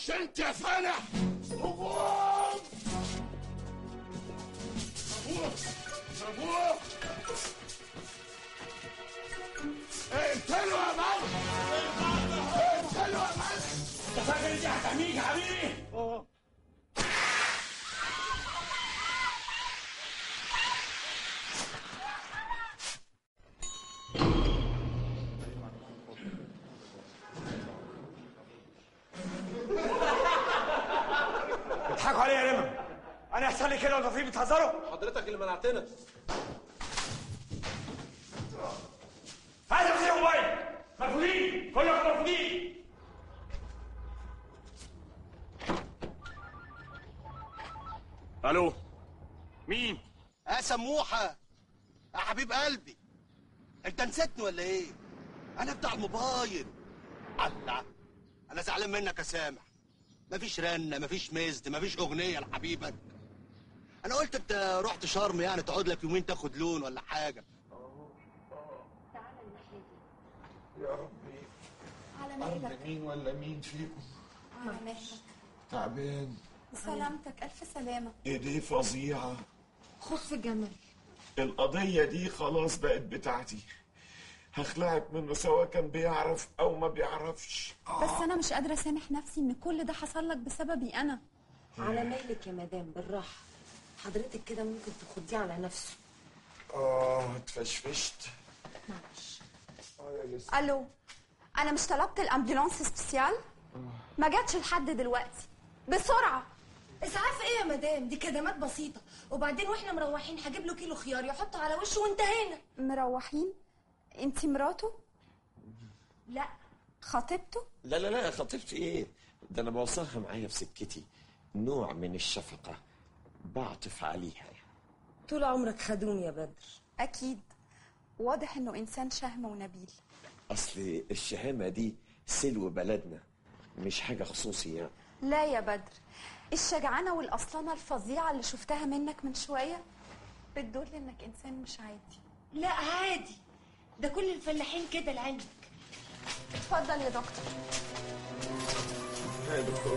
انت يا فالح هجوم مبروك مبروك اقتلوا يا مالك اقتلوا يا مالك انت فاكر دي هتحميك يا حبيبي؟ بيضحكوا عليا يا رمى انا يحصل لي كده وانتوا فيه بتهزروا حضرتك اللي منعتنا هذا فيه موبايل مرفوضين كلكم مرفوضين الو مين يا سموحه يا حبيب قلبي انت نسيتني ولا ايه انا بتاع الموبايل الله انا زعلان منك يا سامح مفيش رنه مفيش مزد مفيش اغنيه لحبيبك انا قلت انت رحت شرم يعني تقعد لك يومين تاخد لون ولا حاجه يا ربي على أرض مهلك مين ولا مين فيكم على مهلك تعبان سلامتك ألف سلامة ايديه فظيعة خف جمل القضية دي خلاص بقت بتاعتي هخلعك منه سواء كان بيعرف او ما بيعرفش بس أنا مش قادرة أسامح نفسي إن كل ده حصل لك بسببي أنا على مهلك يا مدام بالراحة حضرتك كده ممكن تخديه على نفسه اه اتفشفشت معلش اه يا لسه ألو أنا مش طلبت الأمبولانس سبيسيال ما جاتش لحد دلوقتي بسرعة اسعاف ايه يا مدام دي كدمات بسيطه وبعدين واحنا مروحين هجيب له كيلو خيار يحطه على وشه وانتهينا مروحين انتي مراته لا خطيبته لا لا لا خطيبتي ايه ده انا بوصلها معايا في سكتي نوع من الشفقة بعطف عليها طول عمرك خدوم يا بدر أكيد واضح إنه إنسان شهم ونبيل اصل الشهامة دي سلو بلدنا مش حاجة خصوصي يعني لا يا بدر الشجعانة والأصلانة الفظيعة اللي شفتها منك من شوية بتدل إنك إنسان مش عادي لا عادي ده كل الفلاحين كده لعلمك اتفضل يا دكتور يا دكتور